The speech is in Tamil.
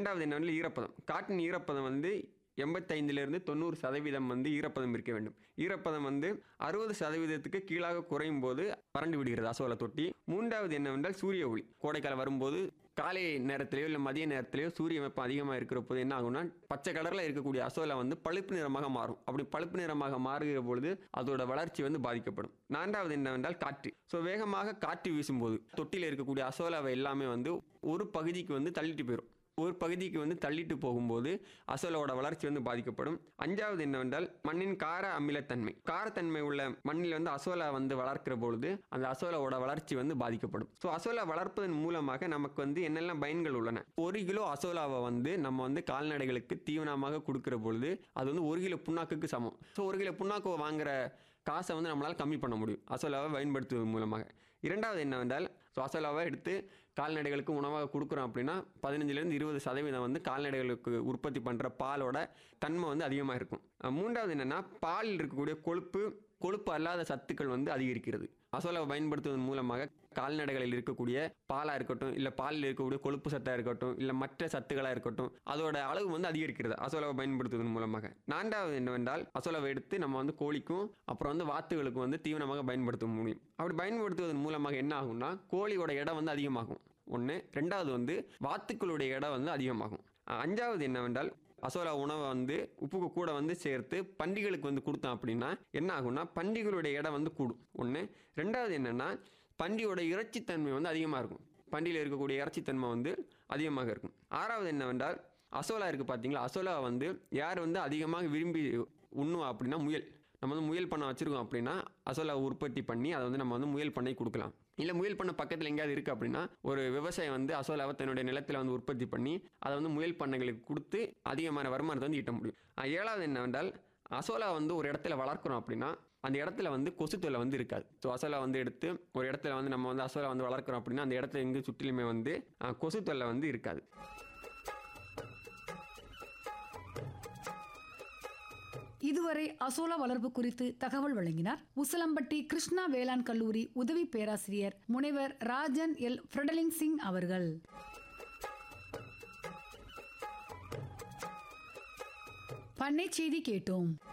ரெண்டாவது என்ன வந்து ஈரப்பதம் காற்றின் ஈரப்பதம் வந்து எண்பத்தைந்திலிருந்து தொண்ணூறு சதவீதம் வந்து ஈரப்பதம் இருக்க வேண்டும் ஈரப்பதம் வந்து அறுபது சதவீதத்துக்கு கீழாக குறையும் போது வறண்டு விடுகிறது அசோலா தொட்டி மூன்றாவது என்னவென்றால் சூரிய ஒளி கோடைக்காலம் வரும்போது காலை நேரத்திலேயோ இல்லை மதிய நேரத்திலேயோ சூரிய வெப்பம் அதிகமாக இருக்கிற போது என்ன ஆகும்னா பச்சை கலரில் இருக்கக்கூடிய அசோலா வந்து பழுப்பு நிறமாக மாறும் அப்படி பழுப்பு நிறமாக மாறுகிற பொழுது அதோட வளர்ச்சி வந்து பாதிக்கப்படும் நான்காவது என்னவென்றால் காற்று ஸோ வேகமாக காற்று வீசும்போது தொட்டியில் இருக்கக்கூடிய அசோலாவை எல்லாமே வந்து ஒரு பகுதிக்கு வந்து தள்ளிட்டு போயிடும் ஒரு பகுதிக்கு வந்து தள்ளிட்டு போகும்போது அசோலாவோட வளர்ச்சி வந்து பாதிக்கப்படும் அஞ்சாவது என்னவென்றால் மண்ணின் கார அமிலத்தன்மை காரத்தன்மை உள்ள மண்ணில் வந்து அசோலா வந்து வளர்க்கிற பொழுது அந்த அசோலாவோட வளர்ச்சி வந்து பாதிக்கப்படும் ஸோ அசோலா வளர்ப்பதன் மூலமாக நமக்கு வந்து என்னெல்லாம் பயன்கள் உள்ளன ஒரு கிலோ அசோலாவை வந்து நம்ம வந்து கால்நடைகளுக்கு தீவனமாக கொடுக்கிற பொழுது அது வந்து ஒரு கிலோ புண்ணாக்குக்கு சமம் ஸோ ஒரு கிலோ புண்ணாக்கு வாங்குற காசை வந்து நம்மளால் கம்மி பண்ண முடியும் அசோலாவை பயன்படுத்துவதன் மூலமாக இரண்டாவது என்னவென்றால் ஸோ அசோலாவை எடுத்து கால்நடைகளுக்கு உணவாக கொடுக்குறோம் அப்படின்னா பதினஞ்சுலேருந்து இருபது சதவீதம் வந்து கால்நடைகளுக்கு உற்பத்தி பண்ணுற பாலோட தன்மை வந்து அதிகமாக இருக்கும் அஹ் மூன்றாவது என்னென்னா பாலில் இருக்கக்கூடிய கொழுப்பு கொழுப்பு அல்லாத சத்துக்கள் வந்து அதிகரிக்கிறது அசோலாவை பயன்படுத்துவதன் மூலமாக கால்நடைகளில் இருக்கக்கூடிய பாலாக இருக்கட்டும் இல்லை பாலில் இருக்கக்கூடிய கொழுப்பு சத்தாக இருக்கட்டும் இல்லை மற்ற சத்துக்களாக இருக்கட்டும் அதோட அளவு வந்து அதிகரிக்கிறது அசோலாவை பயன்படுத்துவதன் மூலமாக நான்காவது என்னவென்றால் அசோலாவை எடுத்து நம்ம வந்து கோழிக்கும் அப்புறம் வந்து வாத்துகளுக்கும் வந்து தீவனமாக பயன்படுத்த முடியும் அப்படி பயன்படுத்துவதன் மூலமாக என்ன ஆகும்னா கோழியோட இடம் வந்து அதிகமாகும் ஒன்று ரெண்டாவது வந்து வாத்துக்களுடைய இடம் வந்து அதிகமாகும் அஹ் அஞ்சாவது என்னவென்றால் அசோலா உணவை வந்து உப்புக்கு கூட வந்து சேர்த்து பண்டிகளுக்கு வந்து கொடுத்தோம் அப்படின்னா என்ன ஆகும்னா பண்டிகளுடைய இடம் வந்து கூடும் ஒன்று ரெண்டாவது என்னென்னா பண்டியோட இறைச்சித்தன்மை வந்து அதிகமாக இருக்கும் பண்டியில் இருக்கக்கூடிய இறைச்சித்தன்மை வந்து அதிகமாக இருக்கும் ஆறாவது என்னவென்றால் அசோலா இருக்குது பார்த்தீங்களா அசோலா வந்து யார் வந்து அதிகமாக விரும்பி உண்ணுவா அப்படின்னா முயல் நம்ம வந்து முயல் பண்ணை வச்சுருக்கோம் அப்படின்னா அசோலா உற்பத்தி பண்ணி அதை வந்து நம்ம வந்து முயல் பண்ணை கொடுக்கலாம் இல்லை முயல் பண்ணை பக்கத்தில் எங்கேயாவது இருக்குது அப்படின்னா ஒரு விவசாயி வந்து அசோலாவை தன்னுடைய நிலத்தில் வந்து உற்பத்தி பண்ணி அதை வந்து முயல் பண்ணைகளுக்கு கொடுத்து அதிகமான வருமானத்தை வந்து ஈட்ட முடியும் அஹ் ஏழாவது என்னவென்றால் அசோலா வந்து ஒரு இடத்துல வளர்க்குறோம் அப்படின்னா அந்த இடத்துல வந்து கொசு தொல்லை வந்து இருக்காது ஸோ அசோலா வந்து எடுத்து ஒரு இடத்துல வந்து நம்ம வந்து அசோலா வந்து வளர்க்குறோம் அப்படின்னா அந்த இடத்துல எங்கே சுற்றிலுமே வந்து அஹ், கொசு தொல்லை வந்து இருக்காது இதுவரை அசோலா வளர்ப்பு குறித்து தகவல் வழங்கினார் உசலம்பட்டி கிருஷ்ணா வேளாண் கல்லூரி உதவி பேராசிரியர் முனைவர் ராஜன் எல் ஃப்ரெடலிங் சிங் அவர்கள் பண்ணை செய்தி கேட்டோம்